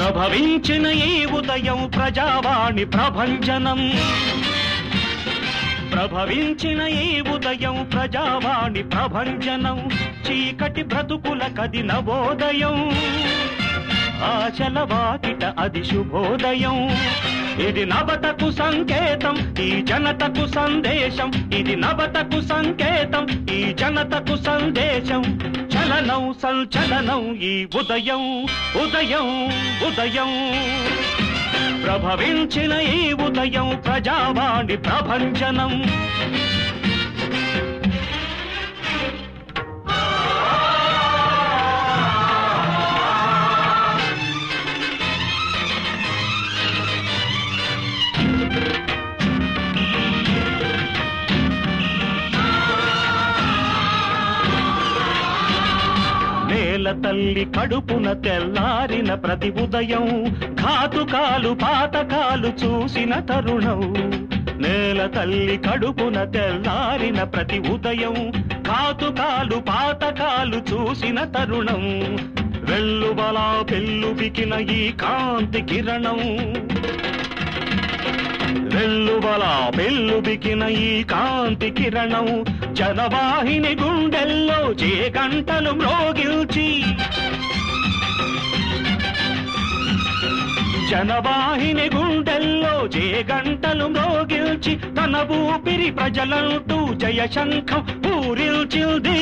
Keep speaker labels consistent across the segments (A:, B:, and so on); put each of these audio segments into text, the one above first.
A: ప్రభవించిన ఈ ఉదయం ప్రజావాణి ప్రభంజనం ప్రభవించిన ఈ ఉదయం ప్రజావాణి ప్రభంజనం చీకటి బ్రతుకుల కది నవోదయం ఆశల వాకిట అది శుభోదయం ఇది నవతకు సంకేతం ఈ జనతకు సందేశం ఇది నవతకు సంకేతం ఈ జనతకు సందేశం చలనం సంచలనం ఈ ఉదయం ఉదయం ఉదయం ప్రభవించిన ఈ ఉదయం ప్రజావాణి ప్రభంజనం నేల తల్లి కడుపున తెల్లారిన ప్రతి ఉదయం ఘాతుకాలు పాతకాలు చూసిన తరుణం నేల తల్లి కడుపున తెల్లారిన ప్రతి ఉదయం ఘాతుకాలు పాతకాలు చూసిన తరుణం వెల్లువలా పెల్లుబికిన ఈ కాంతి కిరణం వెల్లువలా పెల్లుబికిన ఈ కాంతి కిరణం జనవాహిని గుండెల్లో చే గంటలు మ్రోగిల్చి జనవాహిని గుండెల్లో చే గంటలు మ్రోగిల్చి తన ఊపిరి ప్రజలంటూ జయ శంఖం పూరిల్చింది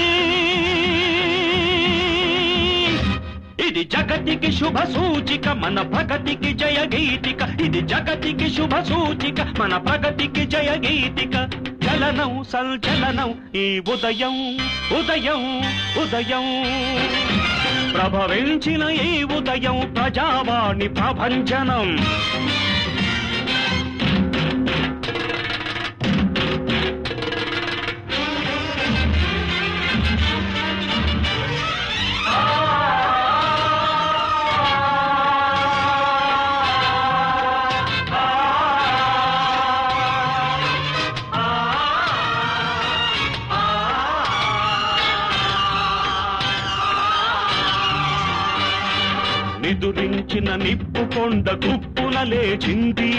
A: ఇది జగతికి శుభ సూచిక మన ప్రగతికి జయ గీతిక ఇది జగతికి శుభ సూచిక మన ప్రగతికి జయ గీతిక చలనం సంచలనం ఈ ఉదయం ఉదయం ఉదయం ప్రభవించిన ఈ ఉదయం ప్రజావాణి ప్రభంజనం నిదురించిన నిప్పు కొండ గుప్పున లేచింది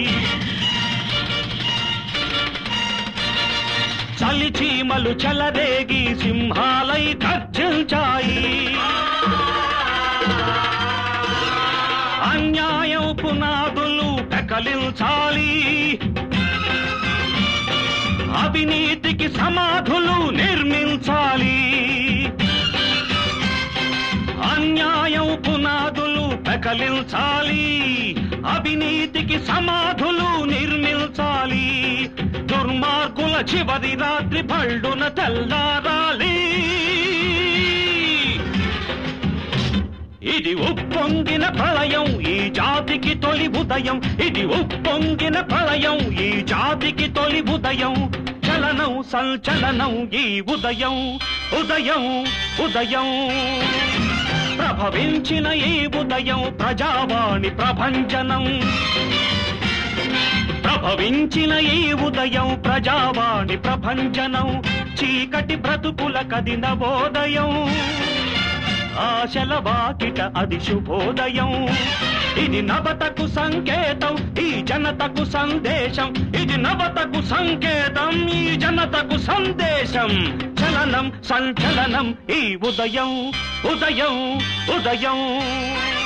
A: చలి చీమలు చెలరేగి సింహాలై గర్జించాయి అన్యాయం పునాదులు పెకలించాలి అవినీతికి సమాధులు నిర్మించాలి అన్యాయం పునాదులు పెకలించాలి అవినీతికి సమాధులు నిర్మించాలి దుర్మార్గుల చివరి రాత్రి పళ్ళున తెల్లారాలి ఇది ఉప్పొంగిన ప్రళయం ఈ జాతికి తొలి ఉదయం ఇది ఉప్పొంగిన ప్రళయం ఈ జాతికి తొలి ఉదయం చలనం సంచలనం ఈ ఉదయం ఉదయం ఉదయం ప్రభవించిన ఈ ఉదయం ప్రజావాణి ప్రభంజనం ప్రభవించిన ఈ ఉదయం ప్రజావాణి ప్రభంజనం చీకటి బ్రతుకుల కది నవోదయం ఆశల వాకిట అది శుభోదయం ఇది నవతకు సంకేతం ఈ జనతకు సందేశం ఇది నవతకు సంకేతం ఈ జనతకు సందేశం చలనం సంచలనం ఈ ఉదయం ఉదయం ఉదయం